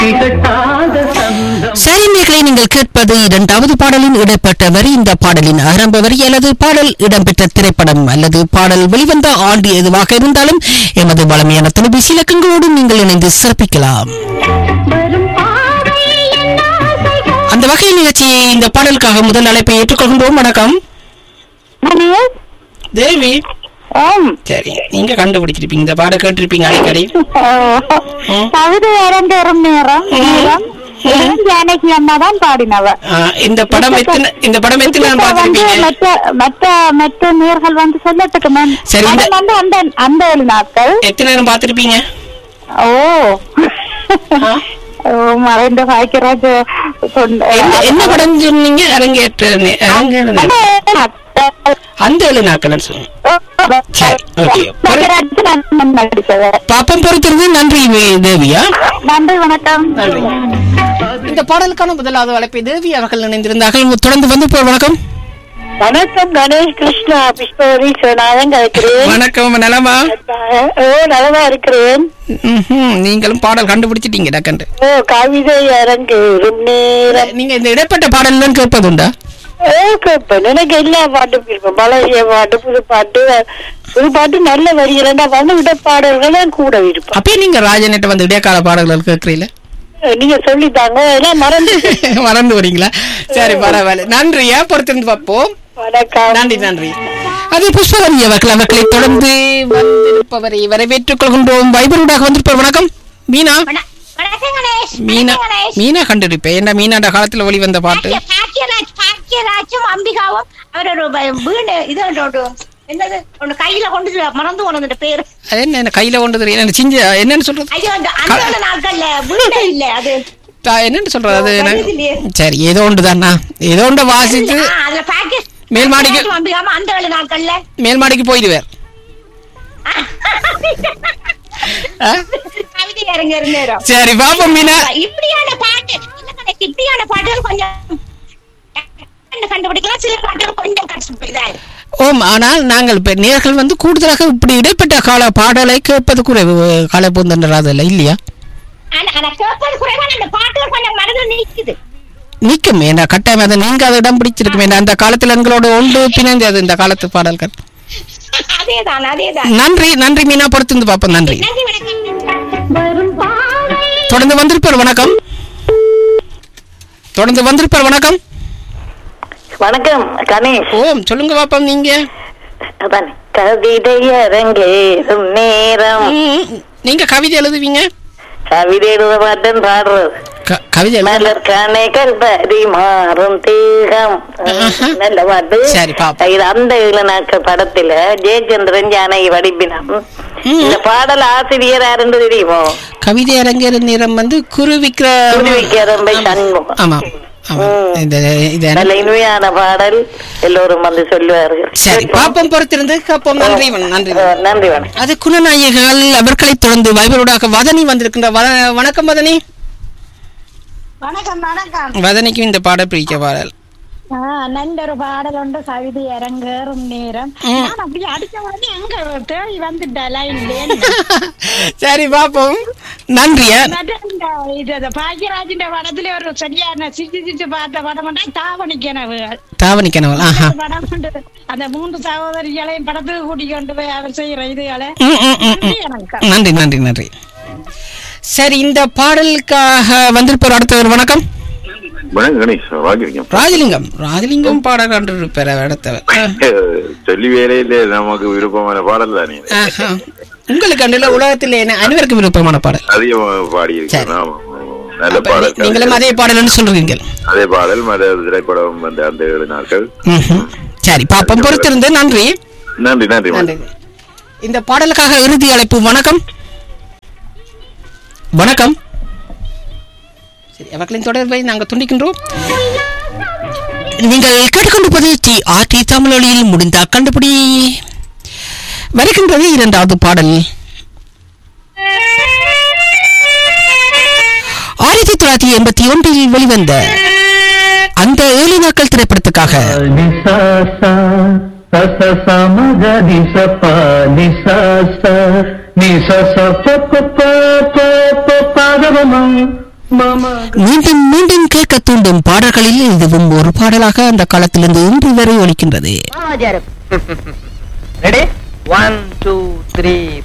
திகட்டாத சந்தம் சரி நேர்களை நீங்கள் கேட்பது இரண்டாவது பாடலின் இடம்பெற்ற வரி இந்த பாடலின் ஆரம்ப வரி அல்லது பாடல் இடம்பெற்ற திரைப்படம் அல்லது பாடல் வெளிவந்த ஆண்டு எதுவாக இருந்தாலும் எமது வளமையான தொலைபேசி இலக்கங்களோடு நீங்கள் இணைந்து சிறப்பிக்கலாம் வரும் பாவை என் ஆசைகள் அந்த வகையில் நிகழ்ச்சியை இந்த பாடலுக்காக முதல் அழைப்பை ஏற்றுக்கொள்கின்றோம் வணக்கம் தேவி ஆம் சரி நீங்க கண்டுபிடிச்சிருப்பீங்க இந்த பாடல் கேட்டிருப்பீங்க அடிக்கடி ம். கவிதை அரங்கேறும் நேரம் நேரம் இளம் ஜானகி அம்மா தான் பாடினவ ஆ, இந்த படம் எத்தனை இந்த படம் எத்தனை நாள் இப்ப வந்து பார்த்திருப்பீங்க மற்ற மற்ற மற்ற நேர்கள் வந்து சொல்லட்டுக்கு மேம் சரி, இந்த- படம் வந்து அந்த அந்த ஏழு நாட்கள் எத்தனை நேரம் பார்த்திருப்பீங்க ஓ ஆ? ஓ, மறைந்த பாக்கியராஜ் சொன்ன- என்ன- என்ன படம் சொன்னீங்க அரங்கேற்ற நே- அரங்கேற அந்த நேரம். ஏழு நாட்கள். அந்த ஏழு நாட்கள் சொல்லுங்க ஓ, சரி, okay. பாக்கியராஜ் நான் நடித்தவர் பாப்பம் பொறுத்திருந்து நன்றி வே- தேவியா நன்றி வணக்கம் நன்றி இந்த பாடலுக்கான முதலாவது அழைப்பை தேவி அவர்கள் இணைந்திருந்தார்கள் தொடர்ந்து வந்து போ வணக்கம் வணக்கம் கணேஷ் கிருஷ்ணா பிஸ்போரி சிவநாதன் கேட்கிறேன் வணக்கம் நலமா ஓ நலமா இருக்கிறேன் ம்ஹும். நீங்களும் பாடல் கண்டுபிடிச்சிட்டீங்க டக்கண்டு ஓ கவிதை அரங்கேறும் நேரம் நீங்க இந்த இடைப்பட்ட பாடல் தான் கேட்பதுண்டா ஓ கேட்பேன் எனக்கு எல்லா பாட்டும் பிடிக்கும் பழைய பாட்டு புது பாட்டு புது பாட்டு நல்ல வரிகளா வந்து விட பாடல்கள் கூட விருப்பம் அப்பயே நீங்க ராஜனிட்ட வந்து இடைக்கால பாடல்கள் கேட்கறீங்களா நீங்க சொல்லித்தாங்க எல்லாம் மறந்து மறந்து வரீங்களா சரி பரவாயில்ல நன்றியா பொறுத்திருந்து பார்ப்போம் வணக்கம் நன்றி நன்றி அது புஷ்பவதி அவர்கள் அவர்களை தொடர்ந்து வந்திருப்பவரை வரவேற்றுக் கொள்கின்றோம் வைபரூடாக வந்திருப்பவர் வணக்கம் மீனா வண- வணக்கம் கணேஷ் மீனா வணக்கம் கணேஷ் மீனா கண்டிருப்பேன் என்ன மீனாண்ட காலத்துல வெளிவந்த பாட்டு பாக்கிய- பாக்கியராஜ் பாக்கியராஜும் அம்பிகாவும் அவர் ஒரு வ- வீடு இது ஒன்று ஒன்று என்னது ஒன்று கையில கொண்டு வர- மறந்து போனது பேரு அது என்ன என்ன கையில கொண்டு தெரியும் என்ன சிஞ்ச என்னன்னு சொல்றது ஐயோ அந்த அந்த நாட்கள்ல வீடு இல்ல அது தா- என்னன்னு சொல்றது அது என்ன வருது இல்லையே. சரி ஏதோ ஒன்று தானா ஏதோ ஒன்று வாசித்து ஆ, அதுல பாக்கிய மேல் மாடிக்கு- பாக்கியராஜும் அம்பிகாவும் அந்த ஏழு நாட்கள்ல மேல் மாடிக்கு போயிடுவார் ஆ? கவிதை இறங்க நேரம் சரி பாப்போம் மீனா இப்படியான பாட்டு இல்ல கணேஷ், இப்படியான பாட்டுகள் கொஞ்சம் கண்டுபிடிக்கலாம் சில பாட்டுகள் கொஞ்சம் கஷ்டம் இதா இருக்கு. ஓம் ஆனால் நாங்கள் இப்ப நேர்கள் வந்து கூடுதலாக இப்படி இடைப்பட்ட கால பாடலை கேட்பது குறைவு காலப்பூந்தன்றதில்ல இல்லையா ஆனா ஆனா கேட்பது குறைவா அந்த பாட்டுகள் கொஞ்சம் மனதில் நிக்குது நிற்கும் ஏன்னா கட்டாயம் அதை நீங்க அதை இடம் பிடிச்சிருக்கும் ஏன்னா அந்த காலத்துல எங்களோட ஒன்று பிணைந்தது இந்த காலத்து பாடல்கள் அதேதான் அதேதான் நன்றி நன்றி மீனா பொறுத்திருந்து பார்ப்போம் நன்றி நன்றி வணக்கம் வரும் பாவை தொடர்ந்து வந்திருப்பார் வணக்கம் தொடர்ந்து வந்திருப்பார் வணக்கம் வணக்கம் கணேஷ் ஓம் சொல்லுங்க பாப்போம் நீங்க அதான் கவிதை அரங்கேறும் நேரம் ம், நீங்க கவிதை எழுதுவீங்க கவிதை எழுத மாட்டேன் பாடுறது க- கவிதை எழுத மலர் கணைகள் பரிமாறும் தேகம் ஆஹா. நல்ல பாட்டு சரி, பாப்போம். இது அந்த இளநாட்கள் படத்துல ஜெயச்சந்திரன் ஜானகி வடிப்பினம் ம். இந்த பாடல் ஆசிரியர் யாருன்னு தெரியுமோ கவிதை அரங்கேற நேரம் வந்து குரு விக்ர குருவிக்கரம்பை சண்முகம் ஆமா ஆமா ம். இந்த இது நல்ல இனிமையான பாடல் எல்லோரும் வந்து சொல்லுவார்கள் சரி பாப்போம் பொறுத்திருந்து கேட்போம் நன்றி வணக்கம், நன்றி அஹ், நன்றி வணக்கம் அது குணநாயகர்கள் அவர்களை தொடர்ந்து வைபரோடாக வதனி வந்திருக்கின்ற வ- வணக்கம் வதனி வணக்கம் வணக்கம் வதனிக்கும் இந்த பாடல் பிடிக்க பாடல் ஆ, நல்ல ஒரு பாடல் உண்டு கவிதை அரங்கேறும் நேரம் ம். நான் அப்படி அடிச்ச உடனே அங்க தேடி வந்துட்டா லைன்ல சரி பாப்போம் நன்றியா இது பாக்கியராஜின் படத்துல ஒரு சரியான சிரிச்சு சிரிச்சு பார்த்த படம் தாவணி கிணவு தாவணி கனவல் ஆஹா படம் உண்டு. அந்த மூன்று சகோதரிகளையும் படத்துக்கு கூட்டிக் கொண்டு போய் அவர் செய்யற இதுகளை ம், ம், ம், ம். வணக்கம் நன்றி நன்றி நன்றி சரி இந்த பாடலுக்காக வந்திருப்பார் அடுத்தவர் வணக்கம் வணக்கம் கணேஷ் வாங்கிருக்கேன் ராஜலிங்கம் ராஜலிங்கம் பாடல் கண்டு இருப்பார் அடுத்தவர் ஆ. சொல்லி வேலையிலே நமக்கு விருப்பமான பாடல் தானே ஆஹா. உங்களுக்கு அண்டுல உலகத்தில் என்ன அனைவருக்கும் விருப்பமான பாடல் அதிகமாக பாடியிருக்கேன் சரி. ஆமா, ஆமா. நல்ல அப்ப பாடல் நீ- நீங்களும் அதே பாடல்னு சொல்றீங்க அதே பாடல் மத திரைப்படம் வந்த அந்த ஏழு நாட்கள் ம்ஹும். சரி பாப்போம் பொறுத்திருந்து நன்றி நன்றி நன்றி நன்றி இந்த பாடலுக்காக இறுதி அழைப்பு வணக்கம் வணக்கம் சரி அவர்களின் தொடர்பை நாங்கள் துண்டிக்கின்றோம் நீங்கள் கேட்டுக்கொண்டிருப்பது டி ஆர் டி தமிழொலியில் முடிந்த கண்டுபிடி வருகின்றது இரண்டாவது பாடல் ஆயிரத்தி தொள்ளாயிரத்தி எண்பத்தி ஒன்றில் வெளிவந்த அந்த ஏழு நாட்கள் திரைப்படத்துக்காக నిసాసా సస సమగ నిస ప నిసాస నిస స ప ప ప ప ప పగమ மீண்டும் மீண்டும் கேட்க தூண்டும் பாடல்களில் இதுவும் ஒரு பாடலாக அந்த காலத்திலிருந்து இன்று வரை ஒலிக்கின்றது ரெடி ஒன் டூ த்ரீ